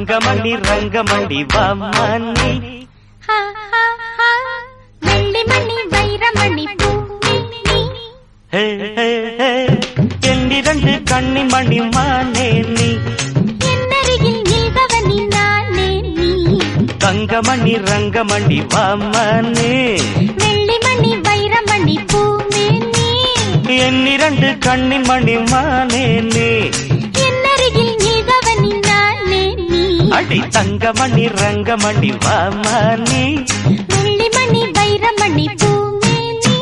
தங்கமணி ரங்கமணி வாமணி ஹா, ஹா, ஹா. வெள்ளி மணி வைரமணி பூமி நீ. ஹே, ஹே, ஹே. என்னிரண்டு கண்ணி மணி மானே நீ என்னருகில் நீதவனி நானே நீ தங்கமணி ரங்கமணி வாமணி வெள்ளி மணி வைரமணி பூமி நீ என்னிரண்டு கண்ணின் மணி மானே நீ என்னருகில் நீதவனி நானே நீ அடி தங்கமணி ரங்கமணி வாமணி வெள்ளி மணி வைரமணி பூமி நீ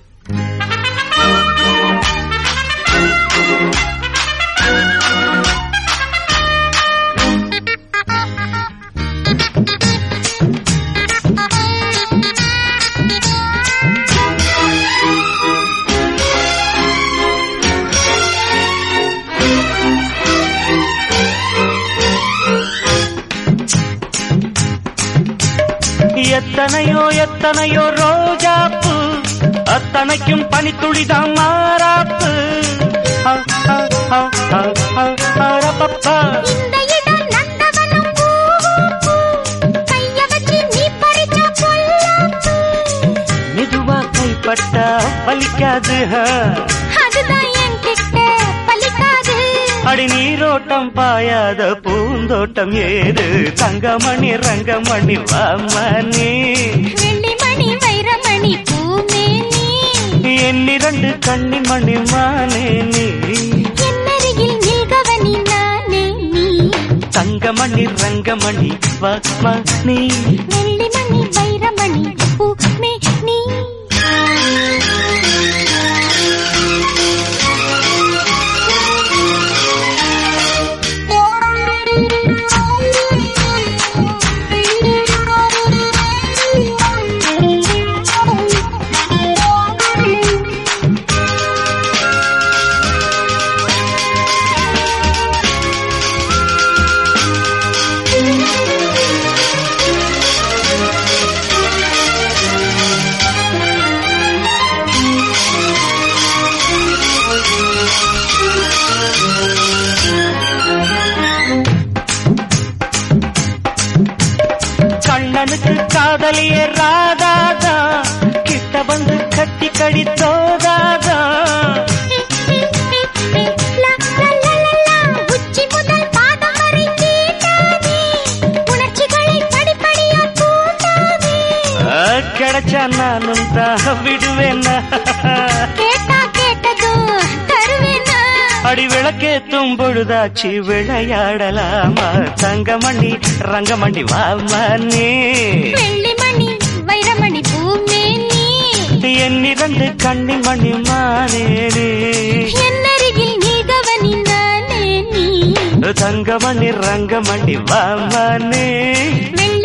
எத்தனையோ எத்தனையோ ரோஜாப்பு அத்தனைக்கும் பனித்துளிதான் மாறாப்பு ஆ, ஆ, ஆ, ஆ, ஆ, ஆரப்பப்பா. இந்த இடம் நந்தவனம் பூ, பூ. கைய வச்சு நீ பறிச்ச பொல்லாப்பு. மெதுவா கைப்பட்டா வலிக்காது ஆ. அதுதான் என்கிட்ட பலிக்காது. அடி நீரோட்டம் பாயாத பூந்தோட்டம் ஏது தங்கமணி ரங்கமணி வாமணி வெள்ளி மணி வைரமணி பூமேனி. என்னிரண்டு கண்ணி மணி மானே நீ என்னருகில் நில்கவனி நானே நீ. தங்கமணி ரங்கமணி வாமணி வெள்ளி மணி வைரமணி பூமேனி. கண்ணனுக்கு காதலிய ராதாதா கிட்ட வந்து கட்டி கடித்தோதாதா லா, லா, லா, லா, லா. உச்சி முதல் பாதம் வரை தீண்டாதே. உணர்ச்சிகளை படிப்படியா தூண்டாதே. ஆ, கிடைச்சா நானும் தான் விடுவேன்னா கேட்டா கேட்டதும் தருவேனா? அடி விளக்கேத்தும் பொழுதாச்சு விளையாடலாமா தங்கமணி ரங்கமணி வாமணி வெள்ளி மணி வைரமணி பூமேனி. என்னிரண்டு கண்ணின் மணி மானேனே என்னருகில் நீதவனி நானே நீ. தங்கமணி ரங்கமணி வாமணி வெள்ளி